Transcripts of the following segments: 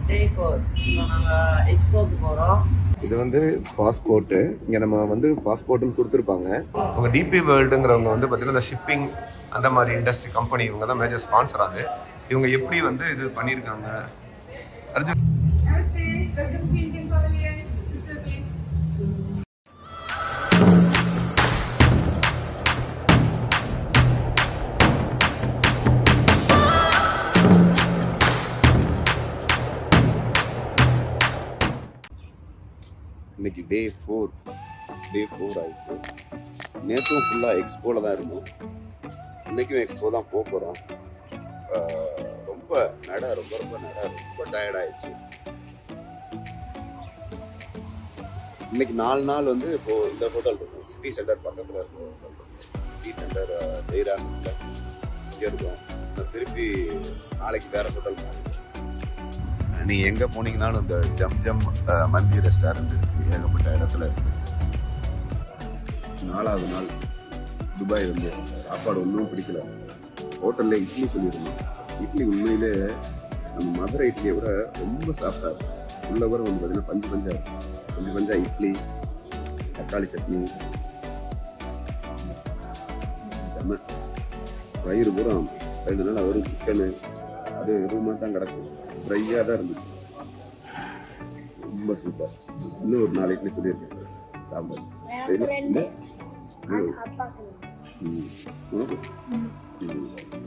Day four இப்போ நாங்கள் எக்ஸ்போக்கு போகிறோம் இது வந்து பாஸ்போர்ட்டு இங்கே நம்ம வந்து பாஸ்போர்ட்டுன்னு கொடுத்துருப்பாங்க அவங்க டிபி வேர்ல்டுங்கிறவங்க வந்து பார்த்தீங்கன்னா இந்த ஷிப்பிங் அந்த மாதிரி இண்டஸ்ட்ரி கம்பெனி இவங்க தான் மேஜர் ஸ்பான்சர் அது இவங்க எப்படி வந்து இது பண்ணியிருக்காங்க Arjun Namaste, welcome to Indian Pavilion. This is please. இன்னைக்கு டே ஃபோர் டே ஃபோர் ஆயிடுச்சு நேற்றும் ஃபுல்லாக எக்ஸ்போவில் தான் இருந்தோம் இன்னைக்கும் எக்ஸ்போ தான் போக போகிறோம் ரொம்ப நட ரொம்ப ரொம்ப நட ரொம்ப டயர்ட் ஆயிடுச்சு இன்னைக்கு நாலு நாள் வந்து இப்போ இந்த ஹோட்டல் இருக்கும் சிட்டி சென்டர் பக்கத்தில் இருக்கிற ஹோட்டல் இருக்கும் சிட்டி சென்டர் ஜெய்ரான் இங்கே இருக்கும் நான் திருப்பி நாளைக்கு வேற ஹோட்டல் போகணும் நீ எங்கே போனீங்கனாலும் இந்த ஜம் ஜம் அஹ், மந்தி ரெஸ்டாரண்ட் இருக்கு ஏகப்பட்ட இடத்துல இருக்கு நாலாவது நாள் துபாய் வந்து சாப்பாடு ஒன்றும் பிடிக்கல ஹோட்டலில் இட்லி சொல்லியிருந்தோம் இட்லி உண்மையிலே நம்ம மதுரை இட்லியை விட ரொம்ப சாஃப்டாக இருக்கும் உள்ள வர வந்து பார்த்தீங்கன்னா பஞ்சு பஞ்சா இருக்கும் பஞ்சு பஞ்சா இட்லி தக்காளி சட்னி செம்ம. வயிறு பூரா ரெண்டு நாள் வெறும் சிக்கனு அது எதுவுமா தான் கிடக்கும் ட்ரையாக தான் இருந்துச்சு ரொம்ப சூப்பர் இன்னும் ஒரு நாலு இட்லி சொல்லியிருக்கேன் சாம்பார் சரி என்ன? ம். ம். உனக்கு? ம்.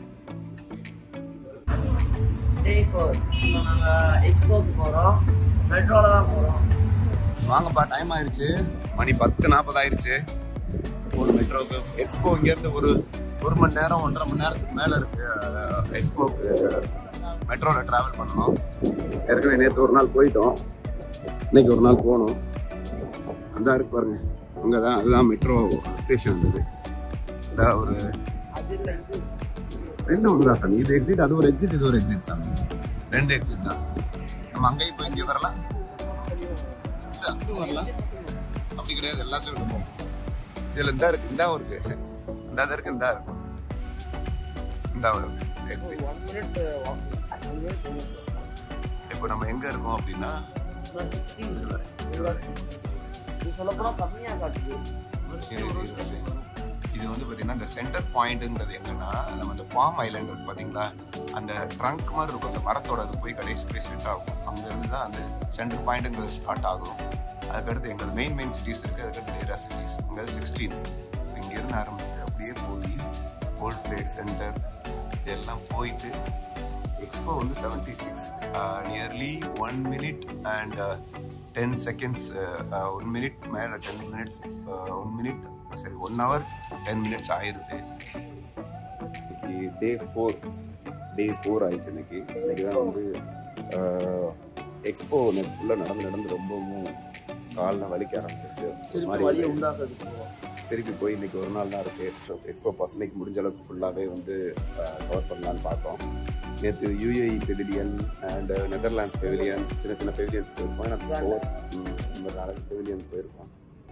டே ஃபோர் இப்போ நாங்கள் எக்ஸ்போக்கு போகிறோம் மெட்ரோவில் தான் போகிறோம் வாங்கப்பா டைம் ஆயிருச்சு மணி பத்து நாற்பது ஆயிருச்சு ஒரு மெட்ரோக்கு எக்ஸ்போ இங்கேருந்து ஒரு ஒரு மணி நேரம் ஒன்றரை மணி நேரத்துக்கு மேலே இருக்கு எக்ஸ்போக்கு மெட்ரோவில் ட்ராவல் பண்ணணும் ஏற்கனவே நேற்று ஒரு நாள் போயிட்டோம் இன்னைக்கு ஒரு நாள் போகணும் அந்த இருக்கு பாருங்க அங்கே தான் அதுதான் மெட்ரோ ஸ்டேஷன் இருந்தது அதான் ஒரு அது இல்லை இது ரெண்டு ஒன்று தான் சாமி இது எக்ஸிட் அது ஒரு எக்ஸிட் இது ஒரு எக்ஸிட் சாமி ரெண்டு எக்ஸிட் தான் நம்ம அங்கேயும் போய் இங்கே வரலாம் இல்ல, அங்கும் வரலாம் அப்படி கிடையாது எல்லாத்துலயும் இருக்கும் இதுல இந்த இருக்கு இந்த இருக்கு இந்த இருக்கு இந்த இருக்கு இந்த ஒரு exit. One minute one minute இப்போ நம்ம எங்க இருக்கோம் அப்படின்னா சிக்ஸ்டீன் இது வரை, இது வரை. இது சொல்லப்போனால் கம்மியாக காட்டுது இது, இது, இது. இது வந்து பார்த்தீங்கன்னா இந்த சென்டர் பாயிண்ட்டுங்கிறது எங்கன்னா நம்ம அந்த பாம் ஐலாண்ட் இருக்கு பார்த்தீங்களா அந்த ட்ரங்க் மாதிரி இருக்கும் அந்த மரத்தோட அது போய் கடைசி போய் செட் ஆகும் அங்கேருந்து தான் அந்த சென்டர் பாயிண்ட்டுங்கிறது ஸ்டார்ட் ஆகும் அதுக்கடுத்து எங்கள் மெயின் மெயின் சிட்டிஸ் இருக்குது அதுக்கடுத்து ஏரியா சிட்டிஸ் அங்கே சிக்ஸ்டீன் இங்கேருந்து ஆரம்பிச்சு அப்படியே போய் ஓல்ட் ட்ரேட் சென்டர் இதெல்லாம் போயிட்டு எக்ஸ்போ வந்து seventy six nearly one minute and ten seconds one minute மேலே டென் மினிட்ஸ் ஒன் மினிட் சரி ஒன் ஹவர் டென் மினிட்ஸ் ஆயிருது இன்னைக்கு டே ஃபோர் டே ஃபோர் ஆயிடுச்சு இன்னைக்கு இன்னைக்கு தான் வந்து எக்ஸ்போ நேற்று ஃபுல்லாக நடந்து நடந்து ரொம்பவும் கால்லாம் வலிக்க ஆரம்பிச்சிருச்சு ஒரு திருப்பி மாதிரி வழியை உண்டாக்குறதுக்கு போவோம் திருப்பி போய் இன்னைக்கு ஒரு நாள் தான் இருக்குது எக்ஸ்போ எக்ஸ்போ பாஸ் இன்னைக்கு முடிஞ்ச அளவுக்கு ஃபுல்லாகவே வந்து கவர் பண்ணலான்னு பார்த்தோம் நேற்று UAE pavilion and Netherlands pavilions சின்ன சின்ன பெவிலியன்ஸ் போயிருக்கோம் எனக்கு ஃபோர் இந்த நாலு பெவிலியன்ஸ் போயிருக்கோம்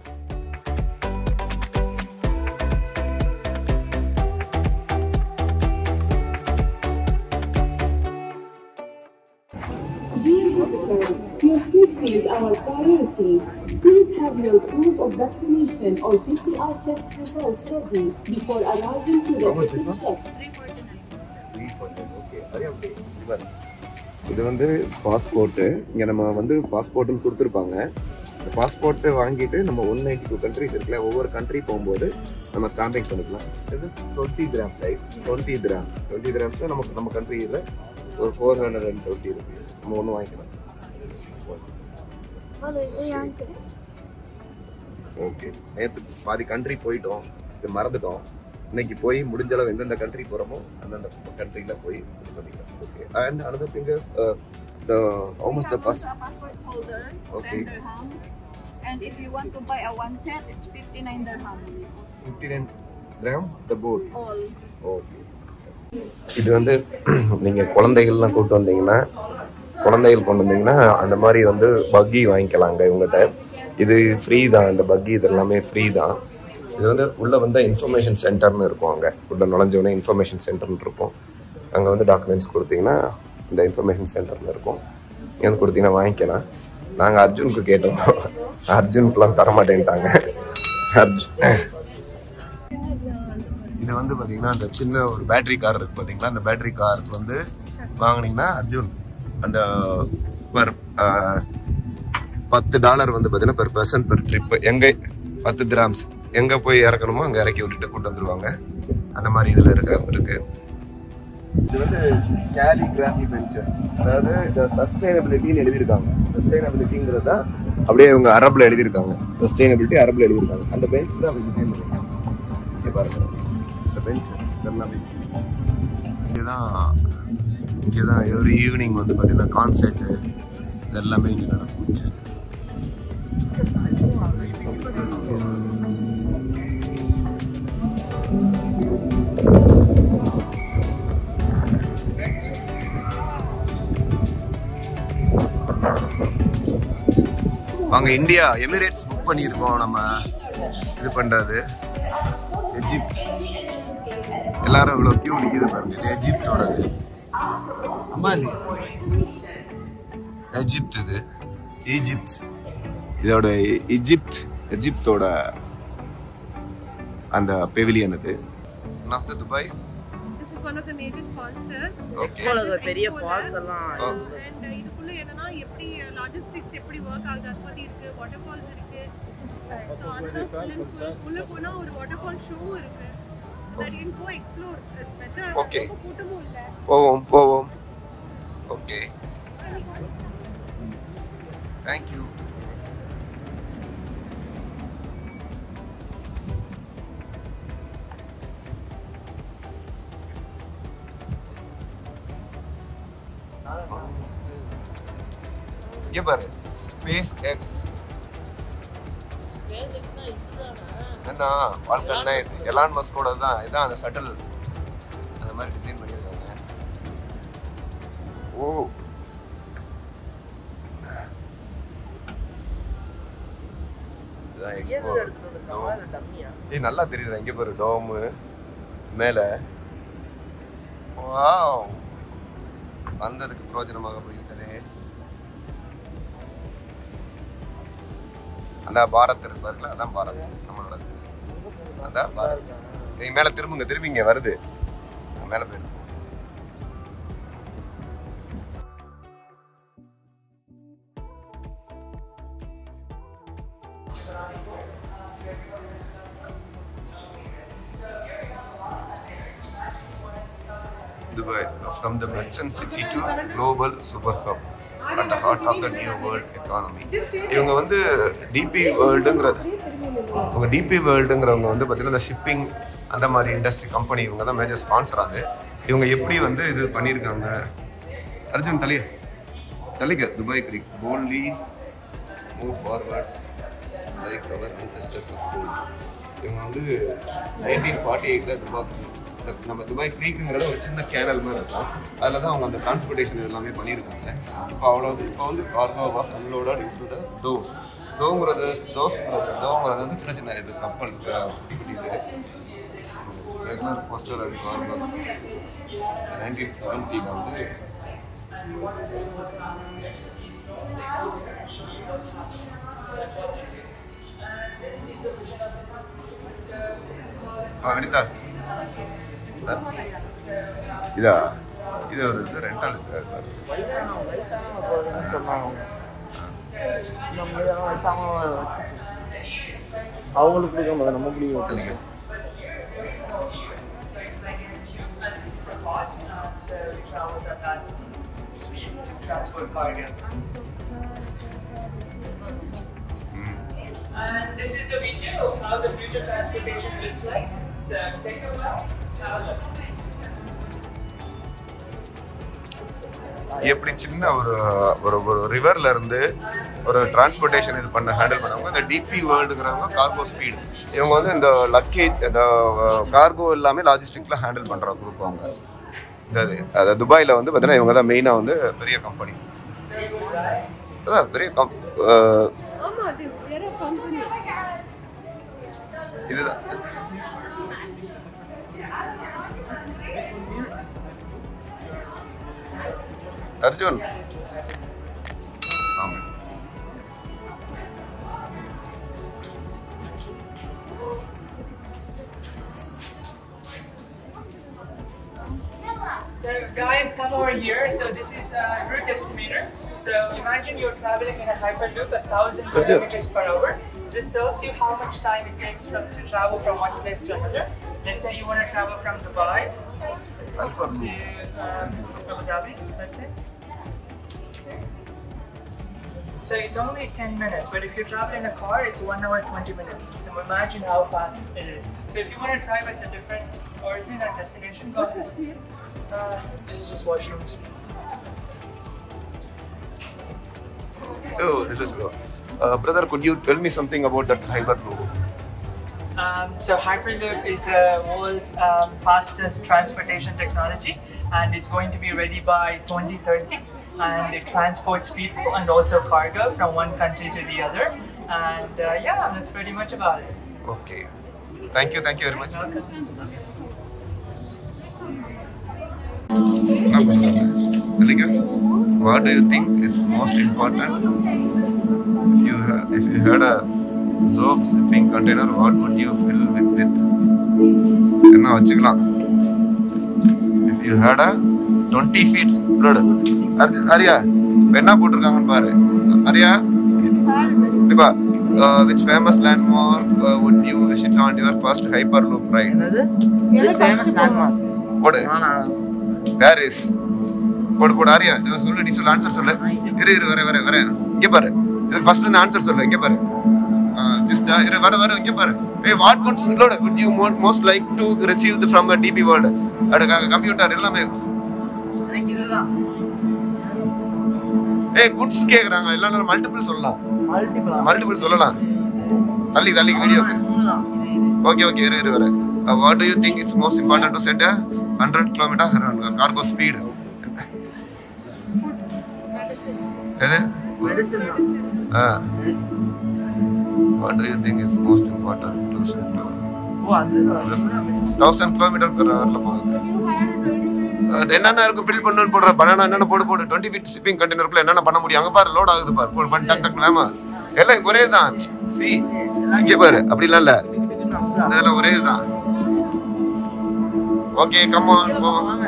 Dear visitors, your safety is our priority. Please have your proof of vaccination or PCR test results ready before arriving to the How much this ticket one? check. இது வந்து passport இங்கே நம்ம வந்து பாஸ்போர்ட்டுன்னு கொடுத்துருப்பாங்க இந்த பாஸ்போர்ட்டு வாங்கிட்டு நம்ம ஒன் நைன்டி டூ கண்ட்ரிஸ் இருக்குல்ல ஒவ்வொரு கண்ட்ரி போகும்போது நம்ம ஸ்டாம்பிங் பண்ணிக்கலாம் இது twenty gram rice twenty gram twenty grams நமக்கு நம்ம கண்ட்ரியில் ஒரு four hundred and twenty rupees நம்ம ஒன்று வாங்கிக்கலாம் ஓகே நேற்று பாதி கண்ட்ரி போயிட்டோம் இது மறந்துட்டோம் இன்னைக்கு போய் முடிஞ்ச அளவு எந்தெந்த கண்ட்ரி போகிறோமோ அந்தந்த கண்ட்ரியில் போய் இது பண்ணிக்கலாம் okay and another thing is uh, the how much the cost a passport holder, Okay. 10 dirham. And if you want to buy a one set, it's 59 dirham. 59 gram the both All. Okay இது வந்து நீங்கள் குழந்தைகள்லாம் கூப்பிட்டு வந்தீங்கன்னா குழந்தைகள் கொண்டு வந்தீங்கன்னா அந்த மாதிரி வந்து பக்கி வாங்கிக்கலாங்க இவங்ககிட்ட இது ஃப்ரீ தான் இந்த பக்கி இது எல்லாமே ஃப்ரீ தான் இது வந்து உள்ளே வந்து இன்ஃபர்மேஷன் சென்டர்னு இருக்கும் அங்கே உள்ளே நுழைஞ்சோடனே இன்ஃபர்மேஷன் சென்டர்னு இருக்கும் அங்கே வந்து டாக்குமெண்ட்ஸ் கொடுத்தீங்கன்னா இந்த இன்ஃபர்மேஷன் சென்டர்னு இருக்கும் இங்கே வந்து கொடுத்தீங்கன்னா வாங்கிக்கலாம் நாங்கள் அர்ஜுனுக்கு கேட்டோம் அர்ஜுனுக்குலாம் தர மாட்டேன்ட்டாங்க அர்ஜுன் இது வந்து பாத்தீங்கன்னா அந்த சின்ன ஒரு பேட்டரி கார் இருக்கு பாத்தீங்களா அந்த பேட்டரி காருக்கு வந்து வாங்குனீங்கன்னா அர்ஜுன் அந்த per பத்து டாலர் வந்து பாத்தீங்கன்னா பெர் பர்சன் பெர் ட்ரிப் எங்க பத்து கிராம்ஸ் எங்க போய் இறக்கணுமோ அங்க இறக்கி விட்டுட்டு கூட்டு வந்துருவாங்க அந்த மாதிரி இதுல இருக்க இருக்கு இது வந்து கேலிகிராஃபி பெஞ்சஸ் அதாவது இந்த சஸ்டைனபிலிட்டின்னு எழுதியிருக்காங்க சஸ்டைனபிலிட்டிங்கிறது தான் அப்படியே இவங்க அரபில் எழுதியிருக்காங்க சஸ்டைனபிலிட்டி அரபில் எழுதியிருக்காங்க அந்த பெஞ்ச் தான் அவங்க டிசைன் பண்ணிருக்காங்க இங்க பாருங்க இந்த பெஞ்சஸ் எல்லாமே இங்கதான் இங்கதான் எவ்ரி ஈவினிங் வந்து பார்த்தீங்கன்னா கான்சர்ட் இது எல்லாமே இங்கே நடக்கும் இங்க. வாங்க இந்தியா எமிரேட்ஸ் புக் பண்ணியிருக்கோம் நம்ம இது பண்றது எஜிப்ட் எல்லாரும் இவ்வளோ கியூ நிற்கிது பாருங்க இது எஜிப்டோடது அம்மா இது எஜிப்ட் இது ஈஜிப்ட் இதோட எஜிப்ட் எஜிப்டோட அந்த பெவிலியன் இது one of the Dubai's This is one of the major sponsors. Okay போல ஒரு பெரிய Expo ல. ஃபால்ஸ் எல்லாம் Oh. And இதுக்குள்ள என்னன்னா எப்படி லாஜிஸ்டிக்ஸ் எப்படி ஒர்க் ஆகுது அது பத்தி இருக்கு வாட்டர் ஃபால்ஸ் இருக்கு ஸோ அதுதான் full and full. உள்ள போனா ஒரு வாட்டர் ஃபால் ஷோ இருக்கு that you go explore it's better Okay. கூட்டமும் இல்ல போவோம் போவோம் ஓகே தேங்க்யூ இங்க பாரு ஸ்பேஸ் எக்ஸ் என்ன வாழ்க்கை எலான் மஸ்கோட தான் இதான் அந்த சட்டில் அந்த மாதிரி டிசைன் பண்ணியிருக்காங்க ஓ இதான் எக்ஸ்போ இங்கேருந்து எடுத்துட்டு வந்திருக்காங்களா இல்லை டம்மியா ஏய் நல்லா தெரியுதுடா இங்க பாரு டோமு மேல வாவ் வந்ததுக்கு பிரயோஜனமாக போய்விட்டதே அதான் பாரத் இருப்பாருல அதான் பாரத் நம்மளோட அதான் பாரத் நீங்க மேல திரும்புங்க திரும்பிங்க வருது மேல போயிடுது Dubai, from the merchant city to global super hub at the heart of the new world economy. இவங்க வந்து டிபி வேர்ல்டுங்கிறது அவங்க டிபி வேர்ல்டுங்கிறவங்க வந்து பார்த்தீங்கன்னா இந்த ஷிப்பிங் அந்த மாதிரி இண்டஸ்ட்ரி கம்பெனி இவங்க தான் மேஜர் ஸ்பான்சர் அது இவங்க எப்படி வந்து இது பண்ணியிருக்காங்க அர்ஜுன் தலிய தலிக துபாய் கிரிக் போன்லி move forwards like our ancestors of gold இவங்க வந்து நைன்டீன் ஃபார்ட்டி எயிட்டில் துபாய் இந்த நம்ம துபாய் க்ரீக்குங்கிறது ஒரு சின்ன கேனல் மாதிரி இருக்கும் அதில் தான் அவங்க அந்த டிரான்ஸ்போர்ட்டேஷன் எல்லாமே பண்ணியிருக்காங்க இப்போ அவ்வளோ இப்போ வந்து cargo was unloaded into the dhows டோங்கிறது டோஸ்ங்கிறது டோங்கிறது வந்து சின்ன சின்ன இது கப்பல் அஹ், குட்டி குட்டி இது regular postal and cargo nineteen செவன்ட்டியில் வந்து ஆ அனிதா ஆ? இதா இது ஒரு இது ரெண்டல் வயசானவங்க வயசானவங்க போகுதுன்னு சொன்னாங்க நம்ம இதெல்லாம் வயசானவங்க அவங்களுக்கு பிடிக்கும் போது நம்ம பிடிக்கும் அதுக்கு ம் And this is the video of how the future transportation looks like. So take a look. Have a look. எப்படி சின்ன ஒரு ஒரு ஒரு ரிவர்ல இருந்து ஒரு டிரான்ஸ்போர்ட்டேஷன் இது பண்ண ஹேண்டில் பண்ணவங்க இந்த டிபி வேர்ல்டுங்கிறவங்க கார்கோ ஸ்பீடு இவங்க வந்து இந்த லக்கி இந்த கார்கோ எல்லாமே லாஜிஸ்டிக்ல ஹேண்டில் பண்ற குரூப் அவங்க இந்த அது துபாயில் வந்து பார்த்தீங்கன்னா இவங்க தான் மெயினாக வந்து பெரிய கம்பெனி அதான் பெரிய கம் அஹ், ஆமா அது வேற கம்பெனி இதுதான் Arjun So guys, come over here. So this is a route estimator. So imagine you're traveling in a hyperloop a thousand kilometers per hour. This tells you how much time it takes from, to travel from one place to another. Let's say you want to travel from Dubai to um, Abu Dhabi, let's say. So it's only 10 minutes, but if you travel in a car, it's 1 hour 20 minutes. So imagine how fast it is. So if you want to drive at the different origin and destination, go ahead. Uh, this is just washrooms. Oh, let us go. Uh, brother, could you tell me something about that Hyperloop? Um, so Hyperloop is the world's um, fastest transportation technology, and it's going to be ready by 2030. And it transports people and also cargo from one country to the other. And uh, yeah, that's pretty much about it. Okay. Thank you, thank you very much. Welcome. என்ன பண்றாங்க? Malika, what do you think is most important? If you ha- if you had a soap shipping container, what would you fill it with? என்ன வச்சுக்கலாம் If you had a 20 feet road. அரி- அரியா இப்ப என்ன போட்டிருக்காங்கன்னு பாரு அரியா கண்டிப்பா uh, which famous landmark uh, would you visit on your first hyperloop ride? என்னது famous landmark போடு பாரிஸ் போடு போடு ஆரியா இதை சொல்லு நீ சொல்லு ஆன்சர் சொல்லு இரு இரு வர வர வர இங்க பாரு இது ஃபர்ஸ்ட் இந்த ஆன்சர் சொல்லு இங்க பாரு சிஸ்டா இரு வர வர இங்க பாரு ஏய் what goods load would you most most like to receive the from a db world அட கம்ப்யூட்டர் எல்லாமே எனக்கு இதுதான் ஏய் குட்ஸ் கேக்குறாங்க எல்லாம் மல்டிபிள் சொல்லலாம் மல்டிபிளா மல்டிபிள் சொல்லலாம் தள்ளி தள்ளி வீடியோக்கு ஓகே ஓகே இரு இரு வர what do you think it's most important to send 100 kilometre cargo speed எது மெடிசன் தான் ஆ what do you think is most important to send ஓ அதுதான் தௌசண்ட் கிலோமீட்டர் பெர் ஹவர்ல போகுது அஹ் என்னென்ன இருக்கு ஃபில் பண்ணணும்னு போடுற பனானா என்னென்ன போடு போடு டுவெண்ட்டி ஃபீட் ஷிப்பிங் கண்டெய்னருக்குள்ள என்னென்ன பண்ண முடியும் அங்க பாரு லோட் ஆகுது பாரு போடு பண்ணி டக் டக் வேமா எல்லாம் ஒரே தான் சி இங்க பாரு அப்படிலாம் இல்ல இந்த இதெல்லாம் ஒரே தான் ஓகே கம் ஆன் போவோம் வாங்க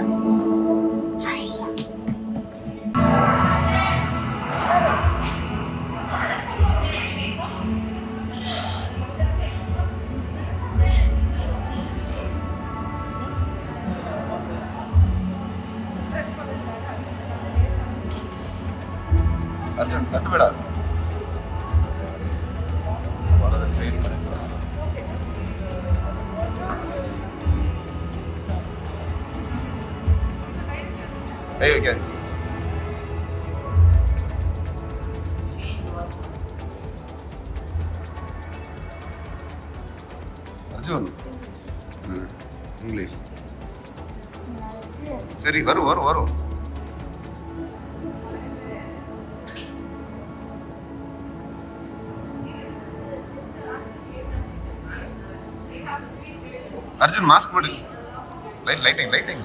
அர்ஜுன் தட்டு விடாது வரதை ட்ரெயின் பண்ணி பேசு. கை வைக்காது அர்ஜுன் ம், இங்கிலீஷ் சரி வரும் வரும் வரும் அர்ஜுன் மாஸ்க் போட்டு லைட் லைட்டிங் லைட்டிங்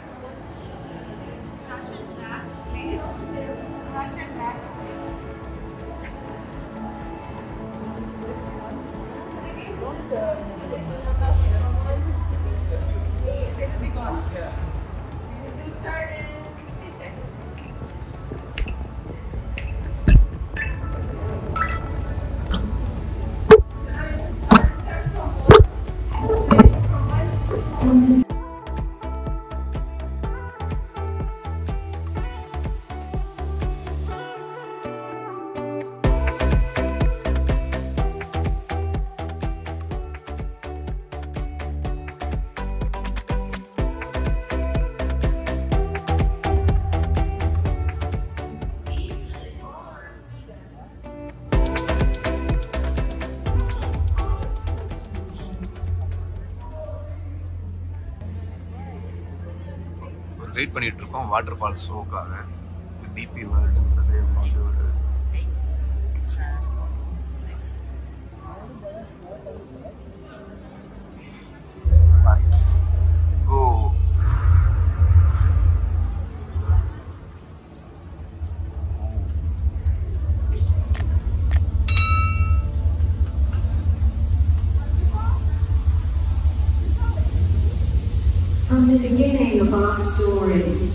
வெயிட் பண்ணிட்டு இருக்கோம் வாட்டர் ஃபால் ஷோக்காக டிபி வேர்ல்டுங்கிறது வந்து ஒரு Go. From the beginning of our story,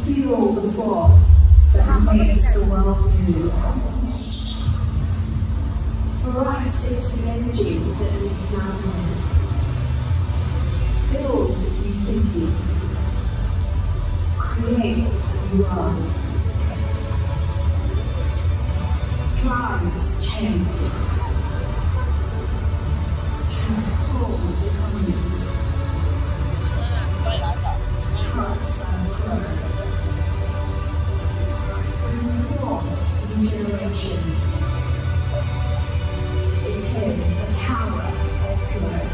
Feel the force that makes the world move. For us, it's the energy that moves mountains, builds new cities, creates new worlds, drives change, transforms economies, helps us grow, transform new generations. It is the power of flow.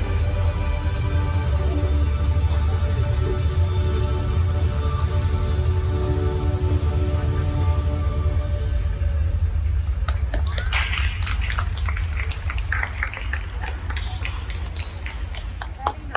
Very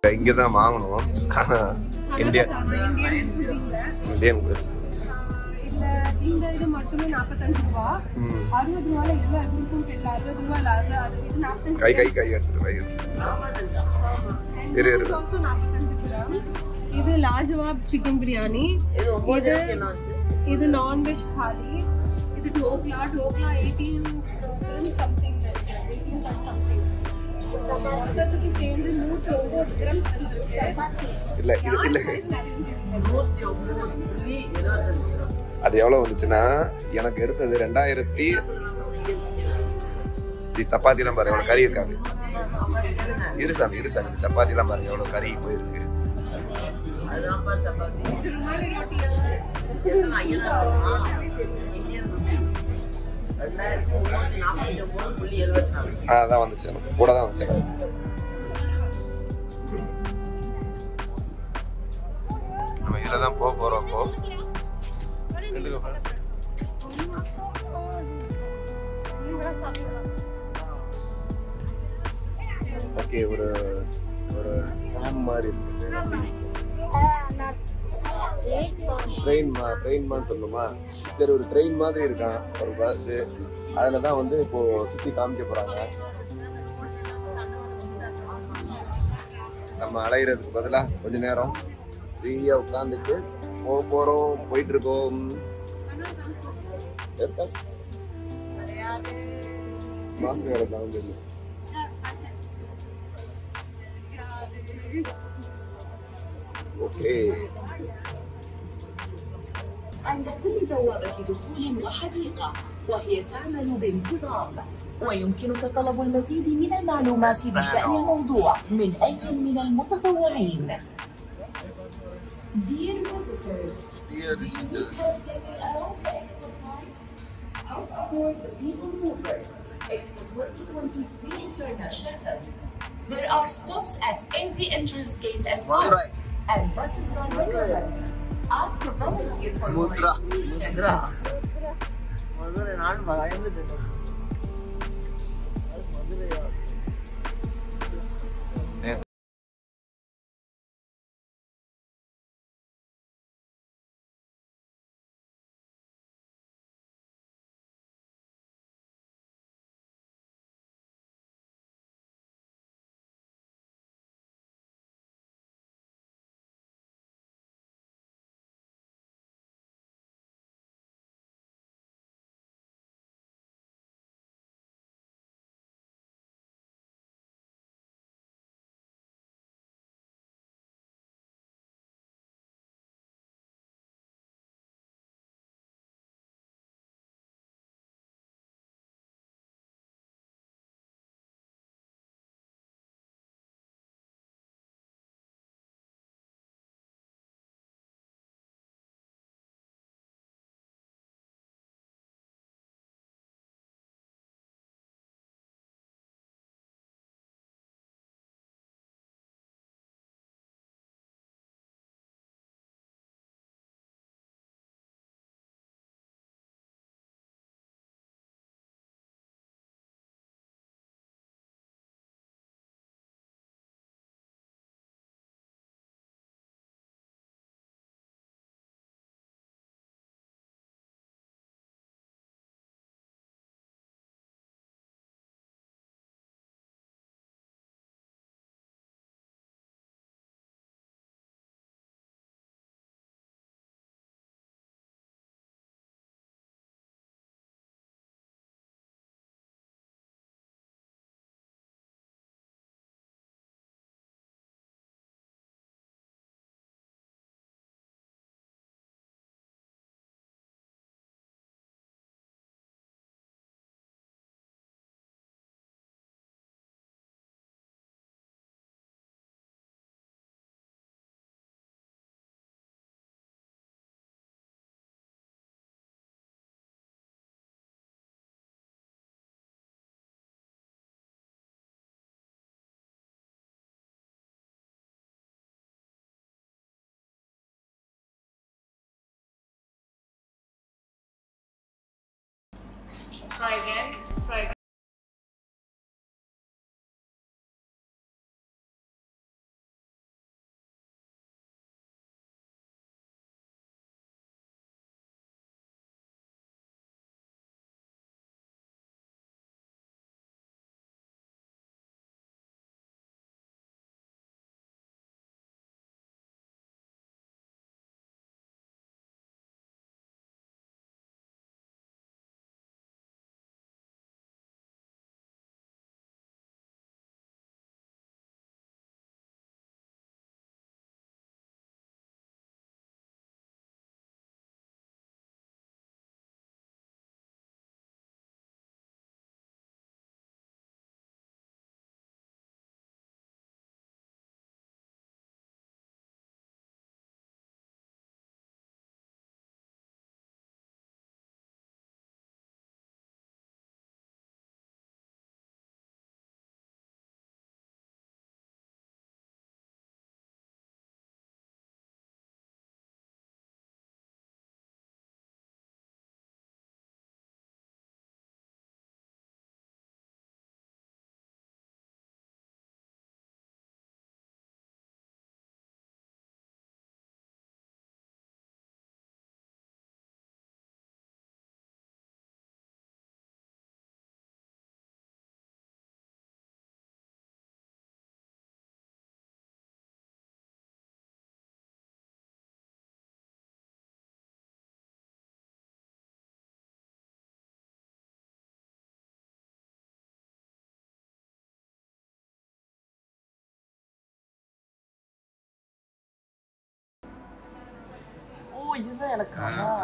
இங்கே தான் வாங்கணும் India Indian cuisine-ல. Indian இந்த இந்த இது மட்டுமே நாற்பத்தஞ்சு ரூபா ம். அறுபது ரூபால எல்லாம் இருந்திருக்கும் தெரியல அறுபது ரூபா இல்ல அறுபது அது இது நாற்பத்தஞ்சு கை கை கை எடுத்துட்டு கை எடுத்துட்டு. இரு, இரு. ஆல்சோ நாற்பத்தஞ்சு கிராம் இது லாஜவாப் சிக்கன் பிரியாணி இது இது நான்வெஜ் தாலி இது dhokla dhokla eighteen something eighteen something மொத்தத்துக்கு சேர்ந்து நூற்றி ஒன்பது கிராம் வந்திருக்கு இல்ல இது இல்ல நூத்தி ஒன்பது புள்ளி இருபத்தஞ்சு ரூபா. அது எவ்வளவு வந்துச்சுன்னா எனக்கு எடுத்தது ரெண்டாயிரத்தி சி சப்பாத்திலாம் பாருங்க எவ்வளவு கறி இருக்காங்க இரு சாமி இரு சாமி இந்த சப்பாத்திலாம் பாருங்க எவ்வளவு கறி போயிருக்கு அதுதான் பா சப்பாத்தி ருமாலி ரோட்டியா எத்தனை ஐயனார் ரூபா? Indian rupee. ரெண்டாயிரத்தி முன்னூத்தி நாற்பத்தி ஒன்பது புள்ளி எழுபத்தி நாலு ஆ, அதான் வந்துச்சு எனக்கு கூட தான் வந்துச்சு எனக்கு. நம்ம இதில் தான் போக போகிறோம் இப்போ ரெண்டுக்கு அப்புறம். ஓகே ஒரு ஒரு ட்ராம் மாதிரி இருக்குது ட்ரெயின் மா ட்ரெயின் மாதிரி சொல்லணுமா சரி ஒரு ட்ரெயின் மாதிரி இருக்கான் ஒரு பஸ் அதில் தான் வந்து இப்போ சுற்றி காமிக்க போகிறாங்க நம்ம அலையிறதுக்கு பதிலாக கொஞ்ச நேரம் ஃப்ரீயாக உட்காந்துட்டு போக போகிறோம் போயிட்டு இருக்கோம் மாஸ்க் வேறு தான் வந்து okay عند كل بوابة دخول وحديقة وهي تعمل بانتظام ويمكنك طلب المزيد من المعلومات بشأن الموضوع من أي من المتطوعين Dear visitors, Dear visitors. Before getting around the expo site, help aboard the People Mover, Expo 2023 Internet Shuttle. There are stops at every entrance gate and park, and buses run regularly. Ask a volunteer for more Mudra. information. Mudra Madurai நான் பயந்துட்டேன் மதுரையா Try again. Try again. இதுதான் எனக்கு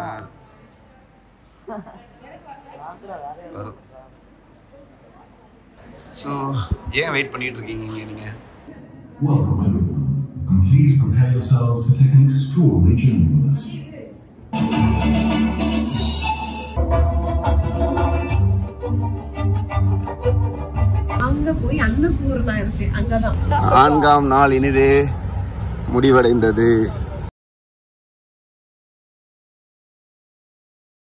வரும் so ஏன் wait பண்ணிட்டு இருக்கீங்க இங்க நீங்க Welcome everyone, and please prepare yourselves to take an extraordinary journey with us. அங்க போய் அன்னபூர்ணா இருக்கு அங்கதான் நான்காம் நாள் இனிது முடிவடைந்தது